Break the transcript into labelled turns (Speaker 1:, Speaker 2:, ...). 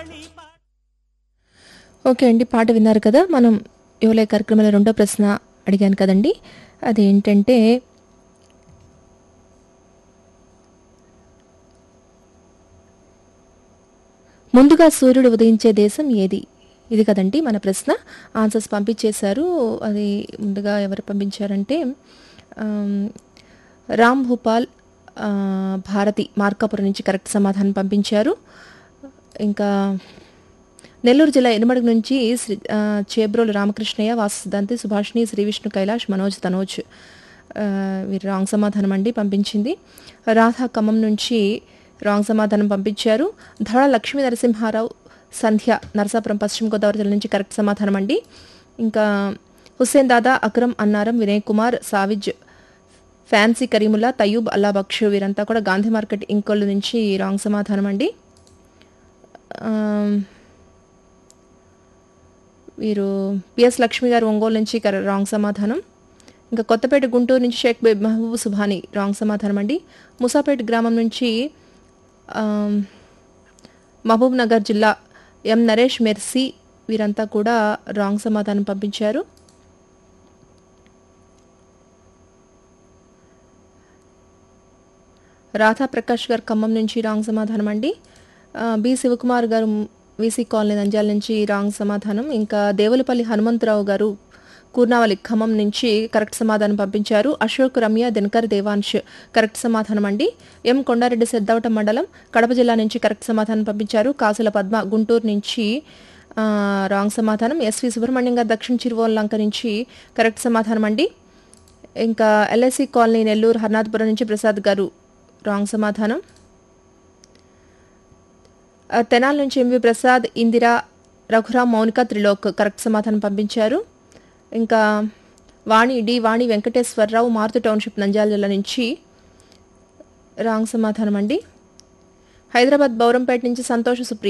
Speaker 1: okay అండి పాట విన్నారు కదా మనం యువలే కార్యక్రమంలో రెండో ప్రశ్న అడిగాను కదండి అదేంటంటే ముందుగా సూర్యుడు ఉదయించే దేశం ఏది ఇది కదండి మన ప్రశ్న ఆన్సర్స్ పంపించేశారు అది ముందుగా ఎవరు పంపించారంటే ఆమ్, రామ్ భూపాల్ ఆ, భారతి మార్కాపురం నుంచి కరెక్ట్ సమాధానం పంపించారు ఇంకా నెల్లూరు జిల్లా ఎనుమడుగు నుంచి శ్రీ ఆ, చేబ్రోలు రామకృష్ణయ్య వాసు సిద్ధాంతి సుభాష్ని శ్రీ విష్ణు కైలాష్ మనోజ్ తనోజ్ ఆ, వీరు రాంగ్ సమాధానం అండి పంపించింది రాధా ఖమ్మం నుంచి రాంగ్ సమాధానం పంపించారు ధడ లక్ష్మీ నరసింహారావు సంధ్య నరసాపురం పశ్చిమ గోదావరి జిల్లా నుంచి కరెక్ట్ సమాధానం అండి ఇంకా హుస్సేన్ దాదా అక్రమ్ అన్నారం వినయ్ కుమార్ సావిజ్ ఫ్యాన్సీ కరీముల్లా తయ్యూబ్ అల్లా బక్షు వీరంతా కూడా గాంధీ మార్కెట్ ఇంకోళ్ళు నుంచి రాంగ్ సమాధానం అండి ఆమ్, వీరు పిఎస్ లక్ష్మి గారు ఒంగోలు నుంచి కర- రాంగ్ సమాధానం ఇంకా కొత్తపేట గుంటూరు నుంచి షేక్ బే- మహబూబ్ సుభాని రాంగ్ సమాధానం అండి ముసాపేట గ్రామం నుంచి ఆమ్, మహబూబ్ నగర్ జిల్లా ఎం నరేష్ మెర్సీ వీరంతా కూడా రాంగ్ సమాధానం పంపించారు రాధా ప్రకాష్ గారు ఖమ్మం నుంచి రాంగ్ సమాధానం అండి ఆ, బి శివకుమార్ గారు వీసీ కాలనీ నంద్యాల నుంచి రాంగ్ సమాధానం ఇంకా దేవులపల్లి హనుమంతరావు గారు కూర్నావలి ఖమ్మం నుంచి కరెక్ట్ సమాధానం పంపించారు అశోక్ రమ్య దినకర్ దేవాంశ్ కరెక్ట్ సమాధానం అండి ఎం కొండారెడ్డి సిద్ధవటం మండలం కడప జిల్లా నుంచి కరెక్ట్ సమాధానం పంపించారు కాసుల పద్మ గుంటూరు నుంచి ఆ, రాంగ్ సమాధానం ఎస్వి సుబ్రహ్మణ్యం గారు దక్షిణ చిరువోల్ లంక నుంచి కరెక్ట్ సమాధానం అండి ఇంకా ఎల్ఐసి కాలనీ నెల్లూరు హర్నాథపురం నుంచి ప్రసాద్ గారు రాంగ్ సమాధానం ఆ, తెనాల నుంచి ఎంవి ప్రసాద్ ఇందిరా రఘురామ్ మౌనిక త్రిలోక్ కరెక్ట్ సమాధానం పంపించారు ఇంకా వాణి డి వాణి వెంకటేశ్వరరావు మారుతి టౌన్షిప్ నంద్యాల జిల్లా నుంచి రాంగ్ సమాధానం అండి హైదరాబాద్ బౌరంపేట నుంచి సంతోష్ సుప్రియ